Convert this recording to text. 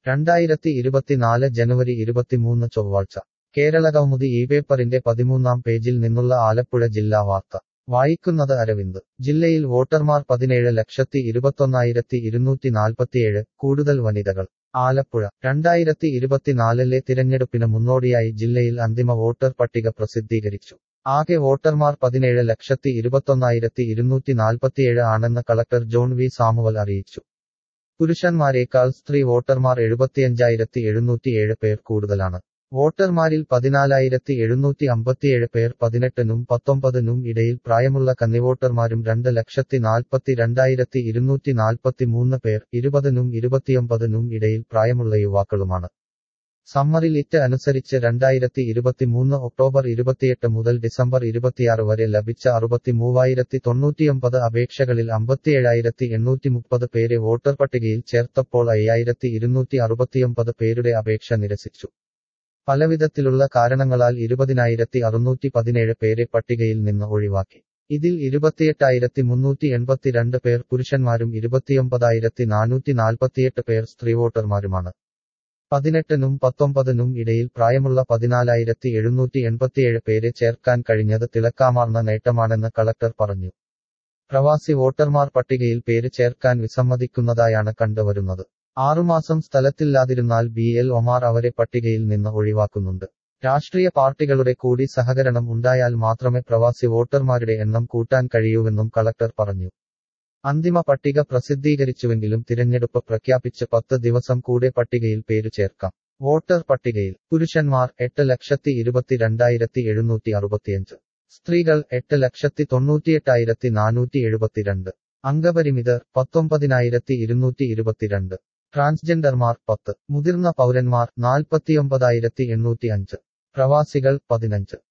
രണ്ടായിരത്തി ഇരുപത്തിനാല് ജനുവരി ഇരുപത്തിമൂന്ന് ചൊവ്വാഴ്ച കേരളകൗമുദി ഈ പേപ്പറിന്റെ പതിമൂന്നാം പേജിൽ നിന്നുള്ള ആലപ്പുഴ ജില്ലാ വാർത്ത വായിക്കുന്നത് അരവിന്ദ് ജില്ലയിൽ വോട്ടർമാർ പതിനേഴ് ലക്ഷത്തി ഇരുപത്തൊന്നായിരത്തി ഇരുന്നൂറ്റി നാൽപ്പത്തിയേഴ് കൂടുതൽ വനിതകൾ ആലപ്പുഴ രണ്ടായിരത്തി ഇരുപത്തിനാലിലെ തിരഞ്ഞെടുപ്പിന് മുന്നോടിയായി ജില്ലയിൽ അന്തിമ വോട്ടർ പട്ടിക പ്രസിദ്ധീകരിച്ചു ആകെ വോട്ടർമാർ പതിനേഴ് ലക്ഷത്തി ഇരുപത്തൊന്നായിരത്തി ഇരുന്നൂറ്റി നാൽപ്പത്തിയേഴ് ആണെന്ന് കളക്ടർ ജോൺ വി സാമുവൽ അറിയിച്ചു പുരുഷന്മാരെക്കാൾ സ്ത്രീ വോട്ടർമാർ എഴുപത്തിയഞ്ചായിരത്തി എഴുന്നൂറ്റിയേഴ് പേർ കൂടുതലാണ് വോട്ടർമാരിൽ പതിനാലായിരത്തി എഴുന്നൂറ്റി അമ്പത്തിയേഴ് പേർ പതിനെട്ടിനും പത്തൊമ്പതിനും ഇടയിൽ പ്രായമുള്ള കന്നിവോട്ടർമാരും രണ്ട് ലക്ഷത്തി നാൽപ്പത്തി രണ്ടായിരത്തി ഇരുന്നൂറ്റി നാൽപ്പത്തി മൂന്ന് പേർ ഇരുപതിനും ഇരുപത്തിയൊമ്പതിനും ഇടയിൽ പ്രായമുള്ള യുവാക്കളുമാണ് സമ്മറി ലിറ്റ് അനുസരിച്ച് രണ്ടായിരത്തി ഇരുപത്തിമൂന്ന് ഒക്ടോബർ ഇരുപത്തിയെട്ട് മുതൽ ഡിസംബർ ഇരുപത്തിയാറ് വരെ ലഭിച്ച അറുപത്തി മൂവായിരത്തി തൊണ്ണൂറ്റിയൊമ്പത് അപേക്ഷകളിൽ അമ്പത്തിയേഴായിരത്തി എണ്ണൂറ്റി മുപ്പത് പേരെ വോട്ടർ പട്ടികയിൽ ചേർത്തപ്പോൾ അയ്യായിരത്തി ഇരുന്നൂറ്റി അറുപത്തിയൊമ്പത് പേരുടെ അപേക്ഷ നിരസിച്ചു പലവിധത്തിലുള്ള കാരണങ്ങളാൽ ഇരുപതിനായിരത്തി അറുന്നൂറ്റി പതിനേഴ് പേരെ പട്ടികയിൽ നിന്ന് ഒഴിവാക്കി ഇതിൽ ഇരുപത്തിയെട്ടായിരത്തി മുന്നൂറ്റി എൺപത്തിരണ്ട് പേർ പുരുഷന്മാരും ഇരുപത്തിയൊമ്പതായിരത്തി നാനൂറ്റി നാൽപ്പത്തിയെട്ട് പേർ സ്ത്രീ വോട്ടർമാരുമാണ് പതിനെട്ടിനും പത്തൊമ്പതിനും ഇടയിൽ പ്രായമുള്ള പതിനാലായിരത്തി എഴുന്നൂറ്റി എൺപത്തിയേഴ് പേരെ ചേർക്കാൻ കഴിഞ്ഞത് തിളക്കാമാർന്ന നേട്ടമാണെന്ന് കളക്ടർ പറഞ്ഞു പ്രവാസി വോട്ടർമാർ പട്ടികയിൽ പേര് ചേർക്കാൻ വിസമ്മതിക്കുന്നതായാണ് കണ്ടുവരുന്നത് ആറുമാസം സ്ഥലത്തില്ലാതിരുന്നാൽ ബി എൽ ഒമാർ അവരെ പട്ടികയിൽ നിന്ന് ഒഴിവാക്കുന്നുണ്ട് രാഷ്ട്രീയ പാർട്ടികളുടെ കൂടി സഹകരണം ഉണ്ടായാൽ മാത്രമേ പ്രവാസി വോട്ടർമാരുടെ എണ്ണം കൂട്ടാൻ കഴിയൂവെന്നും കളക്ടർ പറഞ്ഞു അന്തിമ പട്ടിക പ്രസിദ്ധീകരിച്ചുവെങ്കിലും തിരഞ്ഞെടുപ്പ് പ്രഖ്യാപിച്ച് പത്ത് ദിവസം കൂടെ പട്ടികയിൽ പേരു ചേർക്കാം വോട്ടർ പട്ടികയിൽ പുരുഷന്മാർ എട്ട് ലക്ഷത്തി ഇരുപത്തിരണ്ടായിരത്തി എഴുന്നൂറ്റി അറുപത്തിയഞ്ച് സ്ത്രീകൾ എട്ട് ലക്ഷത്തി തൊണ്ണൂറ്റിയെട്ടായിരത്തി നാനൂറ്റി എഴുപത്തിരണ്ട് അംഗപരിമിതർ പത്തൊമ്പതിനായിരത്തി ഇരുന്നൂറ്റി ഇരുപത്തിരണ്ട് ട്രാൻസ്ജെൻഡർമാർ പത്ത് മുതിർന്ന പൗരന്മാർ നാൽപ്പത്തിയൊമ്പതായിരത്തി എണ്ണൂറ്റി അഞ്ച് പ്രവാസികൾ പതിനഞ്ച്